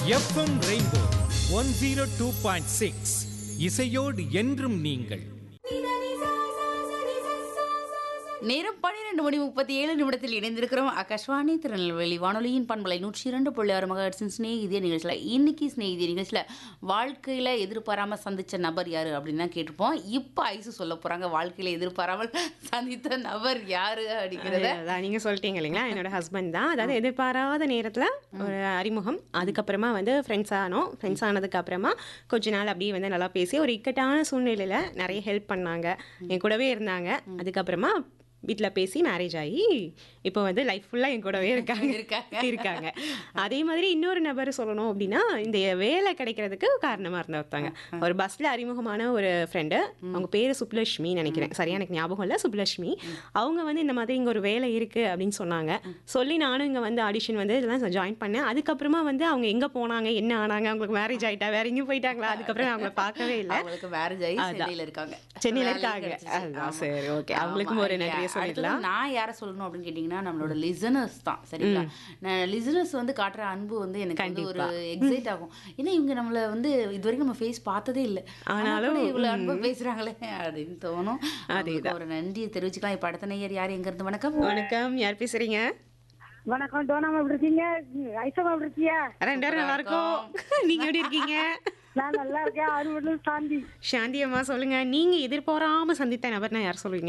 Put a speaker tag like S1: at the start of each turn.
S1: FM rainbow one zero two point six இசையோடு என்றும் நீங்கள்
S2: நேரம் பன்னிரெண்டு மணி முப்பத்தி ஏழு நிமிடத்தில் இணைந்திருக்கிறோம் ஆகாஷ்வாணி திருநெல்வேலி வானொலியின் பண்பலை நூற்றி இரண்டு புள்ளி ஆறு மகாட்சின் ஸ்நேகிதிய நிகழ்ச்சியில் இன்னைக்கு ஸ்நேகிதிய நிகழ்ச்சியில் வாழ்க்கையில் எதிர்பாராமல் சந்திச்ச நபர் யாரு அப்படின்னு தான் கேட்டிருப்போம் இப்போ ஐசு சொல்ல போறாங்க வாழ்க்கையில் எதிர்பாராமல் சந்தித்த நபர் யாரு அப்படிங்கிறத
S3: அதான் நீங்க சொல்லிட்டீங்க இல்லைங்களா என்னோட ஹஸ்பண்ட் தான் அதாவது எதிர்பாராத நேரத்துல ஒரு அறிமுகம் அதுக்கப்புறமா வந்து ஃப்ரெண்ட்ஸ் ஆனோம் ஃப்ரெண்ட்ஸ் ஆனதுக்கு அப்புறமா கொஞ்ச நாள் அப்படியே வந்து நல்லா பேசி ஒரு இக்கட்டான சூழ்நிலையில நிறைய ஹெல்ப் பண்ணாங்க என் கூடவே இருந்தாங்க அதுக்கப்புறமா வீட்டில் பேசி மேரேஜ் ஆகி இப்போ வந்து லைஃப் ஃபுல்லாக என் கூடவே இருக்காங்க
S2: இருக்காங்க.
S3: இருக்காங்க அதே மாதிரி இன்னொரு நபர் சொல்லணும் அப்படின்னா இந்த வேலை கிடைக்கிறதுக்கு காரணமாக இருந்த ஒருத்தவங்க ஒரு பஸ்ஸில் அறிமுகமான ஒரு ஃப்ரெண்டு அவங்க பேர் சுப்புலட்சுமி நினைக்கிறேன் சரியா எனக்கு ஞாபகம் இல்லை சுப்புலட்சுமி அவங்க வந்து இந்த மாதிரி இங்கே ஒரு வேலை இருக்குது அப்படின்னு சொன்னாங்க சொல்லி நானும் இங்கே வந்து ஆடிஷன் வந்து இதெல்லாம் ஜாயின் பண்ணேன் அதுக்கப்புறமா வந்து அவங்க எங்கே போனாங்க என்ன ஆனாங்க அவங்களுக்கு மேரேஜ் ஆயிட்டா வேற எங்கேயும் போயிட்டாங்களா அதுக்கப்புறம் அவங்கள பார்க்கவே இல்லை
S2: அவங்களுக்கு மேரேஜ் ஆகி
S3: அதான்.
S2: சென்னையில் இருக்காங்க
S3: சென்னையில
S2: வேலையும்
S3: இருக்காங்க.
S2: கிடைச்சிச்சு.
S3: அதுதான்,
S2: ஆமா.
S3: சரி, okay.
S2: ஆமா.
S3: அவங்களுக்கும் ஒரு நன்றியை
S2: அடுத்தது
S3: சொல்லிடலாம்.
S2: நான் யாரை சொல்லணும் அப்படின்னு கேட்டிங்கன்னா நம்மளோட லிசனர்ஸ் தான் சரிங்களா லிசனர்ஸ் வந்து காட்டுற அன்பு வந்து எனக்கு வந்து ஒரு எக்ஸைட் ஆகும் ஏன்னா இவங்க நம்மள வந்து இது வரைக்கும் நம்ம ஃபேஸ் பார்த்ததே இல்லை ஆனாலும் இவ்வளவு அன்பு பேசுறாங்களே அப்படின்னு தோணும் அவங்களுக்கு ஒரு நன்றியை தெரிவிச்சுக்கலாம் இப்ப அடுத்த நேயர் யார் எங்க இருந்து வணக்கம்
S3: வணக்கம் யார் பேசுறீங்க
S4: வணக்கம் டோனாமா எப்படி இருக்கீங்க ஐசமா எப்படி இருக்கியா
S3: ரெண்டு பேரும் நல்லா இருக்கோம் நீங்க எப்படி இருக்கீங்க
S4: நான் நல்லா இருக்கேன் அறுபது சாந்தி
S3: சாந்தி அம்மா சொல்லுங்க நீங்க எதிர்பாராம சந்தித்த நபர்னா யார் சொல்லுவீங்க